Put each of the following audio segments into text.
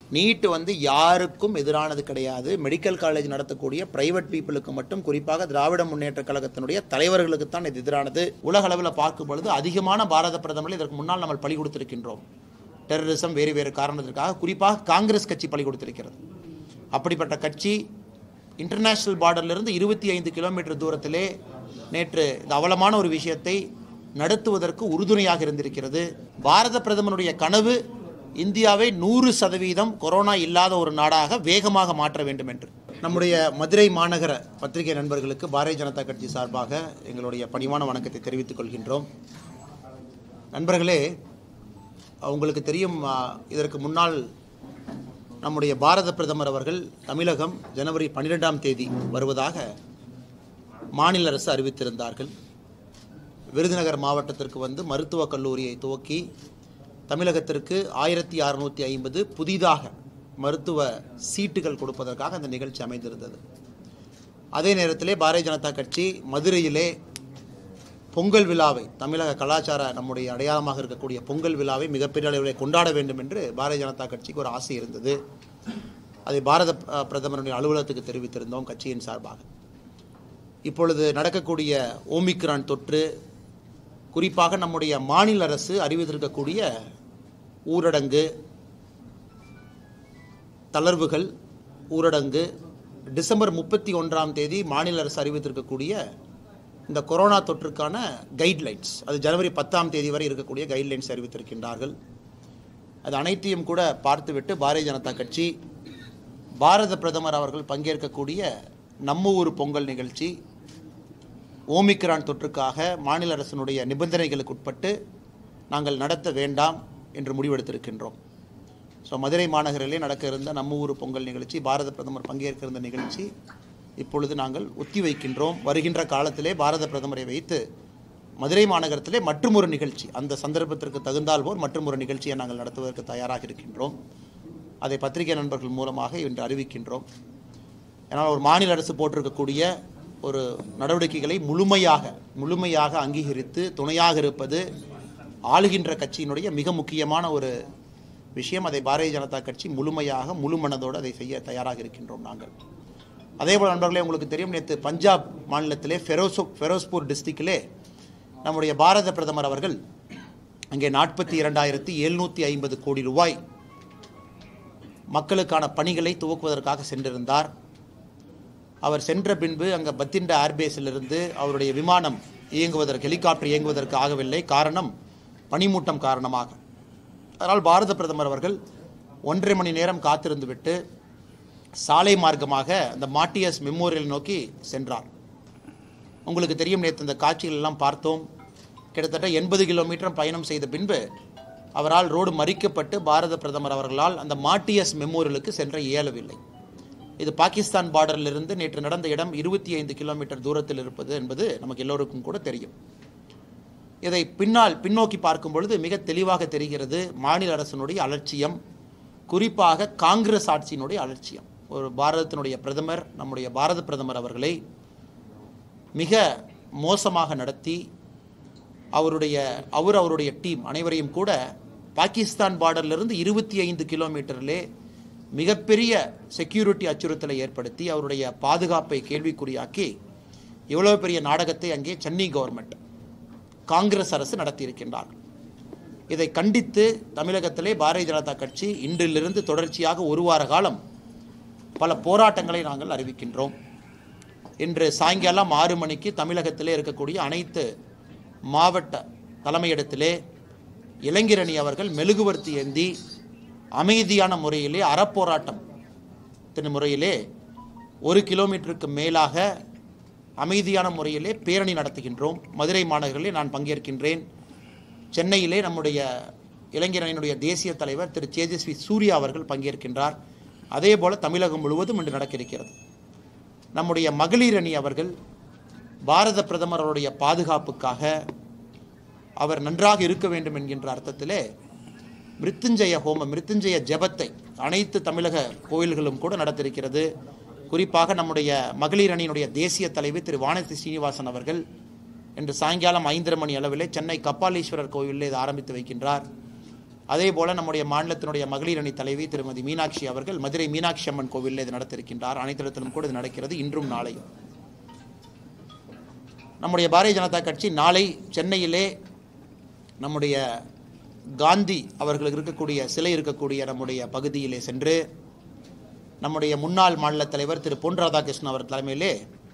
NEET வந்து யாருக்கும் எதிரானது கிடையாது மெடிக்கல் காலேஜ் நடத்தக்கூடிய பிரைவேட் பீப்புளுக்கு மட்டும் குறிப்பாக திராவிட முன்னேற்ற கழகத்தினுடைய தலைவர்களுக்கு தான் இது எதிரானது உலக அளவில் பார்க்கும் பொழுது அதிகமான பாரத பிரதமர்கள் இதற்கு முன்னால் நம்ம பலி கொடுத்திருக்கின்றோம் டெரரிசம் வேறு வேறு காரணத்திற்காக குறிப்பாக காங்கிரஸ் கட்சி பலி கொடுத்திருக்கிறது அப்படிப்பட்ட கட்சி இன்டர்நேஷனல் பார்டர்லேருந்து இருபத்தி ஐந்து கிலோமீட்டர் தூரத்திலே நேற்று இந்த அவலமான ஒரு விஷயத்தை நடத்துவதற்கு உறுதுணையாக இருந்திருக்கிறது பாரத பிரதமருடைய கனவு இந்தியாவை நூறு சதவீதம் கொரோனா இல்லாத ஒரு நாடாக வேகமாக மாற்ற வேண்டும் என்று நம்முடைய மதுரை மாநகர பத்திரிகை நண்பர்களுக்கு பாரதிய ஜனதா கட்சி சார்பாக எங்களுடைய பணிவான வணக்கத்தை தெரிவித்துக் கொள்கின்றோம் நண்பர்களே உங்களுக்கு தெரியும் ஆ, இதற்கு முன்னால் நம்முடைய பாரத பிரதமர் அவர்கள் தமிழகம் ஜனவரி பன்னிரெண்டாம் தேதி வருவதாக மாநில அரசு அறிவித்திருந்தார்கள் விருதுநகர் மாவட்டத்திற்கு வந்து மருத்துவக் கல்லூரியை துவக்கி தமிழகத்திற்கு ஆயிரத்தி அறுநூற்றி ஐம்பது புதிதாக மருத்துவ சீட்டுகள் கொடுப்பதற்காக அந்த நிகழ்ச்சி அமைந்திருந்தது அதே நேரத்திலே பாரதிய ஜனதா கட்சி மதுரையிலே பொங்கல் விழாவை தமிழக கலாச்சார நம்முடைய அடையாளமாக இருக்கக்கூடிய பொங்கல் விழாவை மிகப்பெரிய அளவில் கொண்டாட வேண்டும் என்று பாரதிய ஜனதா கட்சிக்கு ஒரு ஆசை இருந்தது அதை பாரத அஹ், பிரதமருடைய அலுவலகத்துக்கு தெரிவித்திருந்தோம் கட்சியின் சார்பாக இப்பொழுது நடக்கக்கூடிய ஓமிக்ரான் தொற்று குறிப்பாக நம்முடைய மாநில அரசு அறிவித்திருக்கக்கூடிய ஊரடங்கு தளர்வுகள் ஊரடங்கு டிசம்பர் முப்பத்தி ஒன்றாம் தேதி மாநில அரசு அறிவித்திருக்கக்கூடிய இந்த கொரோனா தொற்றுக்கான கைட்லைன்ஸ் அது ஜனவரி பத்தாம் தேதி வரை இருக்கக்கூடிய கைட்லைன்ஸ் அறிவித்திருக்கின்றார்கள் அது அனைத்தையும் கூட பார்த்துவிட்டு பாரதிய ஜனதா கட்சி பாரத பிரதமர் அவர்கள் பங்கேற்கக்கூடிய நம்ம ஊர் பொங்கல் நிகழ்ச்சி ஓமிக்ரான் தொற்றுக்காக மாநில அரசினுடைய நிபந்தனைகளுக்கு உட்பட்டு நாங்கள் நடத்த வேண்டாம் என்று முடிவெடுத்திருக்கின்றோம் ஸோ மதுரை மாநகரிலே நடக்க இருந்த நம்ம ஊர் பொங்கல் நிகழ்ச்சி பாரத பிரதமர் பங்கேற்க இருந்த நிகழ்ச்சி இப்பொழுது நாங்கள் ஒத்தி வைக்கின்றோம் வருகின்ற காலத்திலே பாரத பிரதமரை வைத்து மதுரை மாநகரத்திலே மற்றும் ஒரு நிகழ்ச்சி அந்த சந்தர்ப்பத்திற்கு தகுந்தால் போல் மற்றும் ஒரு நிகழ்ச்சியை நாங்கள் நடத்துவதற்கு தயாராக இருக்கின்றோம் அதை பத்திரிகை நண்பர்கள் மூலமாக இன்று அறிவிக்கின்றோம் ஏன்னால் ஒரு மாநில அரசு போட்டிருக்கக்கூடிய ஒரு நடவடிக்கைகளை முழுமையாக முழுமையாக அங்கீகரித்து துணையாக இருப்பது ஆளுகின்ற கட்சியினுடைய மிக முக்கியமான ஒரு விஷயம் அதை பாரதிய ஜனதா கட்சி முழுமையாக முழு மனதோடு அதை செய்ய தயாராக இருக்கின்றோம் நாங்கள் அதேபோல் நண்பர்களே உங்களுக்கு தெரியும் நேற்று பஞ்சாப் மாநிலத்திலே ஃபெரோசோ ஃபெரோஸ்பூர் டிஸ்ட்ரிக்டிலே நம்முடைய பாரத பிரதமர் அவர்கள் அங்கே நாற்பத்தி இரண்டாயிரத்தி எழுநூற்றி ஐம்பது கோடி ரூபாய் மக்களுக்கான பணிகளை துவக்குவதற்காக சென்றிருந்தார் அவர் சென்ற பின்பு அங்கே பத்திண்ட ஏர்பேஸிலிருந்து அவருடைய விமானம் இயங்குவதற்கு ஹெலிகாப்டர் இயங்குவதற்கு ஆகவில்லை காரணம் பனிமூட்டம் காரணமாக அதனால் பாரத பிரதமர் அவர்கள் ஒன்றரை மணி நேரம் காத்திருந்து விட்டு சாலை மார்க்கமாக அந்த மாட்டியஸ் மெமோரியல் நோக்கி சென்றார் உங்களுக்கு தெரியும் நேற்று இந்த காட்சிகள் எல்லாம் பார்த்தோம் கிட்டத்தட்ட எண்பது கிலோமீட்டர் பயணம் செய்த பின்பு அவரால் ரோடு மறிக்கப்பட்டு பாரத பிரதமர் அவர்களால் அந்த மாட்டியஸ் மெமோரியலுக்கு சென்ற இயலவில்லை இது பாகிஸ்தான் பார்டரிலிருந்து நேற்று நடந்த இடம் இருபத்தி ஐந்து கிலோமீட்டர் தூரத்தில் இருப்பது என்பது நமக்கு எல்லோருக்கும் கூட தெரியும் இதை பின்னால் பின்னோக்கி பார்க்கும் பொழுது மிக தெளிவாக தெரிகிறது மாநில அரசினுடைய அலட்சியம் குறிப்பாக காங்கிரஸ் ஆட்சியினுடைய அலட்சியம் ஒரு பாரதத்தினுடைய பிரதமர் நம்முடைய பாரத பிரதமர் அவர்களை மிக மோசமாக நடத்தி அவருடைய அவர் அவருடைய டீம் அனைவரையும் கூட பாகிஸ்தான் பார்டர்லேருந்து இருபத்தி ஐந்து கிலோமீட்டரிலே மிகப்பெரிய செக்யூரிட்டி அச்சுறுத்தலை ஏற்படுத்தி அவருடைய பாதுகாப்பை கேள்விக்குறியாக்கி இவ்வளவு பெரிய நாடகத்தை அங்கே சென்னை கவர்மெண்ட் காங்கிரஸ் அரசு நடத்தியிருக்கின்றார்கள் இதை கண்டித்து தமிழகத்திலே பாரதிய ஜனதா கட்சி இன்றிலிருந்து தொடர்ச்சியாக ஒரு வார காலம் பல போராட்டங்களை நாங்கள் அறிவிக்கின்றோம் இன்று சாயங்காலம் ஆறு மணிக்கு தமிழகத்திலே இருக்கக்கூடிய அனைத்து மாவட்ட தலைமையிடத்திலே இளைஞரணி அவர்கள் மெழுகுவர்த்தி ஏந்தி அமைதியான முறையிலே அறப்போராட்டம் தின முறையிலே ஒரு கிலோமீட்டருக்கு மேலாக அமைதியான முறையிலே பேரணி நடத்துகின்றோம் மதுரை மாநகரிலே நான் பங்கேற்கின்றேன் சென்னையிலே நம்முடைய இளைஞரணியினுடைய தேசிய தலைவர் திரு தேஜஸ்வி சூர்யா அவர்கள் பங்கேற்கின்றார் அதே போல தமிழகம் முழுவதும் இன்று நடக்க இருக்கிறது நம்முடைய மகளிர் அணி அவர்கள் பாரத பிரதமர் அவருடைய பாதுகாப்புக்காக அவர் நன்றாக இருக்க வேண்டும் என்கின்ற அர்த்தத்திலே மிருத்துஞ்சய ஹோமம் மிருத்துஞ்சய ஜெபத்தை அனைத்து தமிழக கோயில்களும் கூட நடத்திருக்கிறது குறிப்பாக நம்முடைய மகளிர் அணியினுடைய தேசிய தலைவர் திரு வானதி ஸ்ரீனிவாசன் அவர்கள் இன்று சாயங்காலம் ஐந்தரை மணி அளவிலே சென்னை கப்பாலீஸ்வரர் கோவிலில் இதை ஆரம்பித்து வைக்கின்றார் அதே போல நம்முடைய மாநிலத்தினுடைய மகளிர் அணி தலைவி திருமதி மீனாட்சி அவர்கள் மதுரை மீனாட்சி அம்மன் கோவிலில் இது நடத்த இருக்கின்றார் அனைத்து இடத்திலும் கூட இது நடக்கிறது இன்றும் நாளையும் நம்முடைய பாரதிய ஜனதா கட்சி நாளை சென்னையிலே நம்முடைய காந்தி அவர்களுக்கு இருக்கக்கூடிய சிலை இருக்கக்கூடிய நம்முடைய பகுதியிலே சென்று நம்முடைய முன்னாள் மாநில தலைவர் திரு பொன் ராதாகிருஷ்ணன் அவர் தலைமையிலே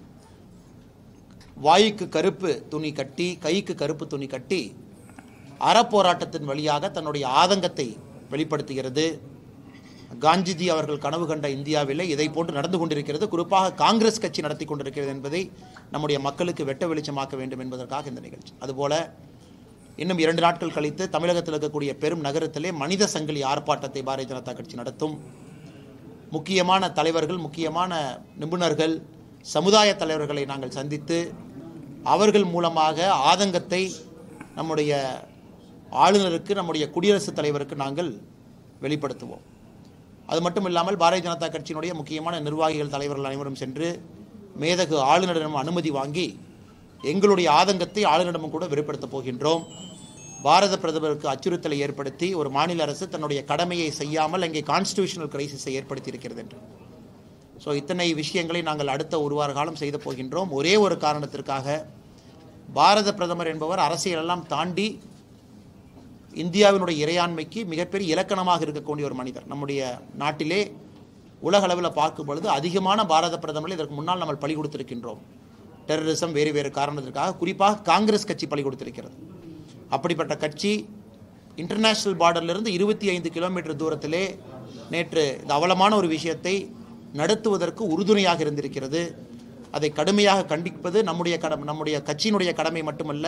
வாய்க்கு கருப்பு துணி கட்டி கைக்கு கருப்பு துணி கட்டி அறப்போராட்டத்தின் வழியாக தன்னுடைய ஆதங்கத்தை வெளிப்படுத்துகிறது காந்திஜி அவர்கள் கனவு கண்ட இந்தியாவிலே இதை போன்று நடந்து கொண்டிருக்கிறது குறிப்பாக காங்கிரஸ் கட்சி நடத்தி கொண்டிருக்கிறது என்பதை நம்முடைய மக்களுக்கு வெட்ட வெளிச்சமாக்க வேண்டும் என்பதற்காக இந்த நிகழ்ச்சி அதுபோல இன்னும் இரண்டு நாட்கள் கழித்து தமிழகத்தில் இருக்கக்கூடிய பெரும் நகரத்திலே மனித சங்கிலி ஆர்ப்பாட்டத்தை பாரதிய ஜனதா கட்சி நடத்தும் முக்கியமான தலைவர்கள் முக்கியமான நிபுணர்கள் சமுதாய தலைவர்களை நாங்கள் சந்தித்து அவர்கள் மூலமாக ஆதங்கத்தை நம்முடைய ஆளுநருக்கு நம்முடைய குடியரசுத் தலைவருக்கு நாங்கள் வெளிப்படுத்துவோம் அது மட்டும் இல்லாமல் பாரதிய ஜனதா கட்சியினுடைய முக்கியமான நிர்வாகிகள் தலைவர்கள் அனைவரும் சென்று மேதகு ஆளுநரிடம் அனுமதி வாங்கி எங்களுடைய ஆதங்கத்தை ஆளுநரிடமும் கூட வெளிப்படுத்தப் போகின்றோம் பாரத பிரதமருக்கு அச்சுறுத்தலை ஏற்படுத்தி ஒரு மாநில அரசு தன்னுடைய கடமையை செய்யாமல் அங்கே கான்ஸ்டிடியூஷனல் கிரைசிஸை ஏற்படுத்தி இருக்கிறது என்று ஸோ இத்தனை விஷயங்களை நாங்கள் அடுத்த ஒரு வார காலம் செய்து போகின்றோம் ஒரே ஒரு காரணத்திற்காக பாரத பிரதமர் என்பவர் அரசியலெல்லாம் தாண்டி இந்தியாவினுடைய இறையாண்மைக்கு மிகப்பெரிய இலக்கணமாக இருக்கக்கூடிய ஒரு மனிதர் நம்முடைய நாட்டிலே உலக அளவில் பார்க்கும் பொழுது அதிகமான பாரத பிரதமர்கள் இதற்கு முன்னால் நம்ம பலி கொடுத்திருக்கின்றோம் டெரரிசம் வேறு வேறு காரணத்திற்காக குறிப்பாக காங்கிரஸ் கட்சி பலி கொடுத்திருக்கிறது அப்படிப்பட்ட கட்சி இன்டர்நேஷ்னல் பார்டர்லேருந்து இருபத்தி ஐந்து கிலோமீட்டர் தூரத்திலே நேற்று இந்த அவலமான ஒரு விஷயத்தை நடத்துவதற்கு உறுதுணையாக இருந்திருக்கிறது அதை கடுமையாக கண்டிப்பது நம்முடைய கடமை நம்முடைய கட்சியினுடைய கடமை மட்டுமல்ல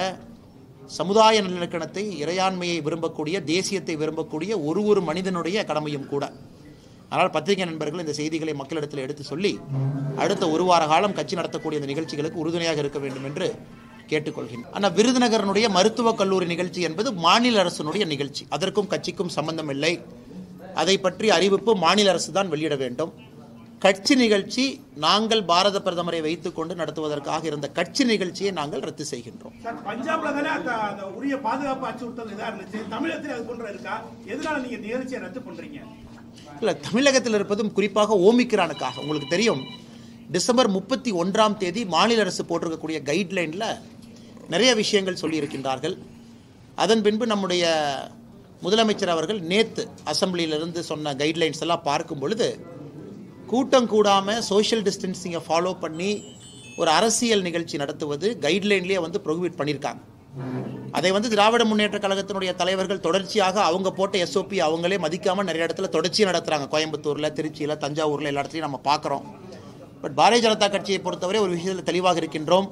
சமுதாய நல்லிணக்கணத்தை இறையாண்மையை விரும்பக்கூடிய தேசியத்தை விரும்பக்கூடிய ஒரு ஒரு மனிதனுடைய கடமையும் கூட அதனால் பத்திரிகை நண்பர்கள் இந்த செய்திகளை மக்களிடத்தில் எடுத்து சொல்லி அடுத்த ஒரு வார காலம் கட்சி நடத்தக்கூடிய இந்த நிகழ்ச்சிகளுக்கு உறுதுணையாக இருக்க வேண்டும் என்று கேட்டுக்கொள்கின்றேன் ஆனால் விருதுநகரனுடைய மருத்துவக் கல்லூரி நிகழ்ச்சி என்பது மாநில அரசினுடைய நிகழ்ச்சி அதற்கும் கட்சிக்கும் சம்பந்தம் இல்லை அதை பற்றி அறிவிப்பு மாநில அரசு தான் வெளியிட வேண்டும் கட்சி நிகழ்ச்சி நாங்கள் பாரத பிரதமரை வைத்துக்கொண்டு நடத்துவதற்காக இருந்த கட்சி நிகழ்ச்சியை நாங்கள் ரத்து செய்கின்றோம் சார் பஞ்சாப்ல தானே அந்த அந்த உரிய பாதுகாப்பு அச்சுறுத்தல் இதா இருந்துச்சு தமிழகத்தில் அது போன்ற இருக்கா எதனால நீங்க நிகழ்ச்சியை ரத்து பண்றீங்க இல்லை தமிழகத்தில் இருப்பதும் குறிப்பாக ஓமிக்ரானுக்காக உங்களுக்கு தெரியும் டிசம்பர் முப்பத்தி ஒன்றாம் தேதி மாநில அரசு போட்டிருக்கக்கூடிய கைட்லைனில் நிறைய விஷயங்கள் சொல்லியிருக்கின்றார்கள் அதன் பின்பு நம்முடைய முதலமைச்சர் அவர்கள் நேத்து அசெம்பிளியிலிருந்து சொன்ன கைட்லைன்ஸ் எல்லாம் பார்க்கும் பொழுது கூட்டம் கூடாமல் சோஷியல் டிஸ்டன்சிங்கை ஃபாலோ பண்ணி ஒரு அரசியல் நிகழ்ச்சி நடத்துவது கைட்லைன்லேயே வந்து ப்ரொஹிபிட் பண்ணியிருக்காங்க அதை வந்து திராவிட முன்னேற்ற கழகத்தினுடைய தலைவர்கள் தொடர்ச்சியாக அவங்க போட்ட எஸ்ஓபி அவங்களே மதிக்காமல் நிறைய இடத்துல தொடர்ச்சியாக நடத்துகிறாங்க கோயம்புத்தூரில் திருச்சியில் தஞ்சாவூரில் எல்லா இடத்துலையும் நம்ம பார்க்குறோம் பட் பாரதிய ஜனதா கட்சியை பொறுத்தவரை ஒரு விஷயத்தில் தெளிவாக இருக்கின்றோம்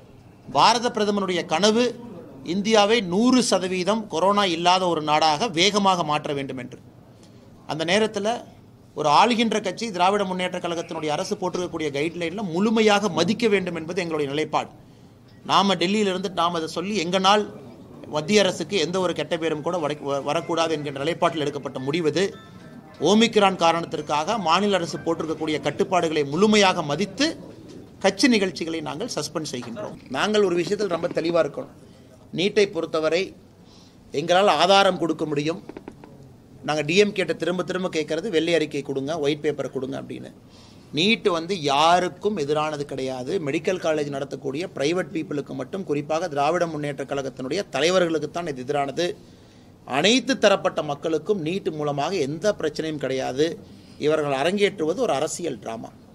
பாரத பிரதமருடைய கனவு இந்தியாவை நூறு சதவீதம் கொரோனா இல்லாத ஒரு நாடாக வேகமாக மாற்ற வேண்டும் என்று அந்த நேரத்தில் ஒரு ஆளுகின்ற கட்சி திராவிட முன்னேற்ற கழகத்தினுடைய அரசு போட்டிருக்கக்கூடிய கைட்லைனில் முழுமையாக மதிக்க வேண்டும் என்பது எங்களுடைய நிலைப்பாடு நாம் டெல்லியிலிருந்து நாம் அதை சொல்லி எங்கனால் மத்திய அரசுக்கு எந்த ஒரு கெட்ட பேரும் கூட வரை- வ- வரக்கூடாது என்கின்ற நிலைப்பாட்டில் எடுக்கப்பட்ட முடிவது ஓமிக்ரான் காரணத்திற்காக மாநில அரசு போட்டிருக்கக்கூடிய கட்டுப்பாடுகளை முழுமையாக மதித்து கட்சி நிகழ்ச்சிகளை நாங்கள் சஸ்பெண்ட் செய்கின்றோம் நாங்கள் ஒரு விஷயத்தில் ரொம்ப தெளிவாக இருக்கணும் நீட்டை பொறுத்தவரை எங்களால் ஆதாரம் கொடுக்க முடியும் நாங்கள் டிஎம் கேட்ட திரும்ப திரும்ப கேட்கறது வெள்ளை அறிக்கை கொடுங்க ஒயிட் பேப்பரை கொடுங்க அப்படின்னு நீட் வந்து யாருக்கும் எதிரானது கிடையாது மெடிக்கல் காலேஜ் நடத்தக்கூடிய பிரைவேட் பீப்புளுக்கு மட்டும் குறிப்பாக திராவிட முன்னேற்ற கழகத்தினுடைய தலைவர்களுக்கு தான் இது எதிரானது அனைத்து தரப்பட்ட மக்களுக்கும் நீட் மூலமாக எந்த பிரச்சனையும் கிடையாது இவர்கள் அரங்கேற்றுவது ஒரு அரசியல் டிராமா